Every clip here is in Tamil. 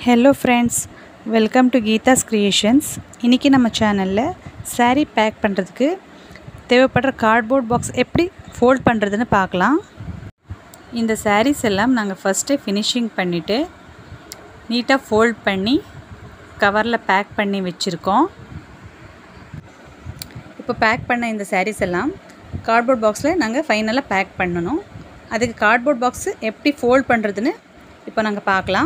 hello friends welcome to Geetha's creations இன்றைக்கி நம்ம சேனலில் saree பேக் பண்ணுறதுக்கு தேவைப்படுற கார்ட்போர்ட் பாக்ஸ் எப்படி ஃபோல்ட் பண்ணுறதுன்னு பார்க்கலாம் இந்த sarees எல்லாம் நாங்கள் ஃபஸ்ட்டு ஃபினிஷிங் பண்ணிவிட்டு நீட்டாக ஃபோல்ட் பண்ணி கவரில் பேக் பண்ணி வச்சுருக்கோம் இப்போ பேக் பண்ண இந்த sarees எல்லாம் கார்ட்போர்ட் பாக்ஸில் நாங்கள் ஃபைனலாக பேக் பண்ணணும் அதுக்கு கார்ட்போர்ட் பாக்ஸு எப்படி ஃபோல்ட் பண்ணுறதுன்னு இப்போ நாங்கள் பார்க்கலாம்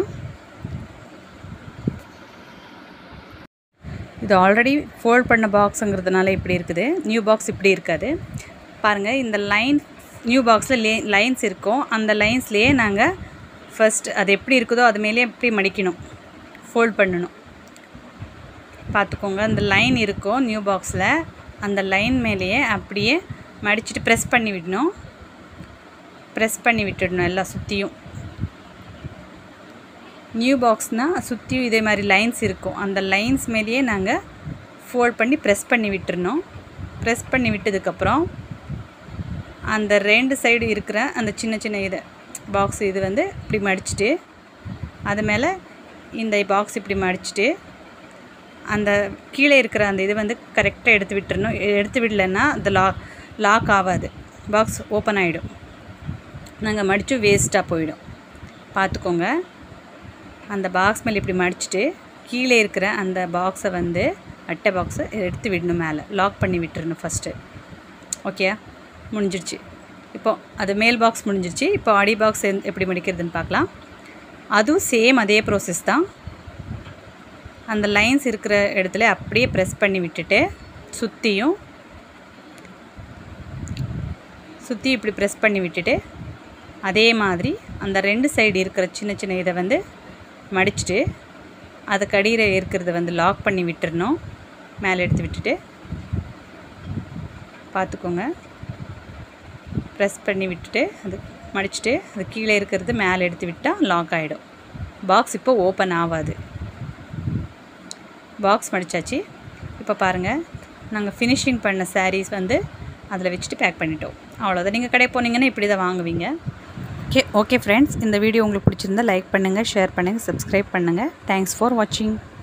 இது ஆல்ரெடி ஃபோல்ட் பண்ண பாக்ஸுங்கிறதுனால இப்படி இருக்குது நியூ பாக்ஸ் இப்படி இருக்காது பாருங்கள் இந்த லைன் நியூ பாக்ஸில் லே லைன்ஸ் இருக்கும் அந்த லைன்ஸ்லேயே நாங்கள் ஃபஸ்ட் அது எப்படி இருக்குதோ அது மேலேயே எப்படி மடிக்கணும் ஃபோல்ட் பண்ணணும் பார்த்துக்கோங்க அந்த லைன் இருக்கும் நியூ பாக்ஸில் அந்த லைன் மேலேயே அப்படியே மடிச்சுட்டு ப்ரெஸ் பண்ணி விடணும் ப்ரெஸ் பண்ணி விட்டுடணும் எல்லாம் சுற்றியும் நியூ பாக்ஸ்னால் சுற்றியும் இதே மாதிரி லைன்ஸ் இருக்கும் அந்த லைன்ஸ் மேலேயே நாங்கள் ஃபோல்ட் பண்ணி ப்ரெஸ் பண்ணி விட்டுறணும் ப்ரெஸ் பண்ணி விட்டதுக்கப்புறம் அந்த ரெண்டு சைடு இருக்கிற அந்த சின்ன சின்ன இது பாக்ஸ் இது வந்து இப்படி மடிச்சுட்டு அது மேலே இந்த பாக்ஸ் இப்படி மடிச்சுட்டு அந்த கீழே இருக்கிற அந்த இது வந்து கரெக்டாக எடுத்து விட்டுறணும் எடுத்து விடலைன்னா அந்த லா லாக் ஆகாது பாக்ஸ் ஓப்பன் ஆகிடும் நாங்கள் மடித்து வேஸ்ட்டாக போயிடும் பார்த்துக்கோங்க அந்த பாக்ஸ் மேலே இப்படி மடிச்சுட்டு கீழே இருக்கிற அந்த பாக்ஸை வந்து அட்டை பாக்ஸை எடுத்து விடணும் மேலே லாக் பண்ணி விட்டுறணும் ஃபஸ்ட்டு ஓகே முடிஞ்சிடுச்சு இப்போ அது மேல் பாக்ஸ் முடிஞ்சிடுச்சு இப்போ அடி பாக்ஸ் எப்படி மடிக்கிறதுன்னு பார்க்கலாம் அதுவும் சேம் அதே ப்ரோசஸ் தான் அந்த லைன்ஸ் இருக்கிற இடத்துல அப்படியே ப்ரெஸ் பண்ணி விட்டுட்டு சுற்றியும் சுற்றி இப்படி ப்ரெஸ் பண்ணி விட்டுட்டு அதே மாதிரி அந்த ரெண்டு சைடு இருக்கிற சின்ன சின்ன இதை வந்து மடிச்சுட்டு அதுக்கு அடியில் இருக்கிறத வந்து லாக் பண்ணி விட்டுறணும் மேலே எடுத்து விட்டுட்டு பார்த்துக்கோங்க ப்ரெஸ் பண்ணி விட்டுட்டு அது மடிச்சுட்டு அது கீழே இருக்கிறது மேலே எடுத்து விட்டால் லாக் ஆகிடும் பாக்ஸ் இப்போ ஓப்பன் ஆகாது பாக்ஸ் மடித்தாச்சு இப்போ பாருங்கள் நாங்கள் ஃபினிஷிங் பண்ண சாரீஸ் வந்து அதில் வச்சுட்டு பேக் பண்ணிட்டோம் அவ்வளோதான் நீங்கள் கடை போனீங்கன்னா இப்படி தான் வாங்குவீங்க ஓகே ஓகே ஃப்ரெண்ட்ஸ் இந்த வீடியோ உங்களுக்கு பிடிச்சிருந்தா லைக் பண்ணுங்கள் ஷேர் பண்ணுங்கள் சப்ஸ்கிரைப் பண்ணுங்கள் தேங்க்ஸ் ஃபார் வாட்சிங்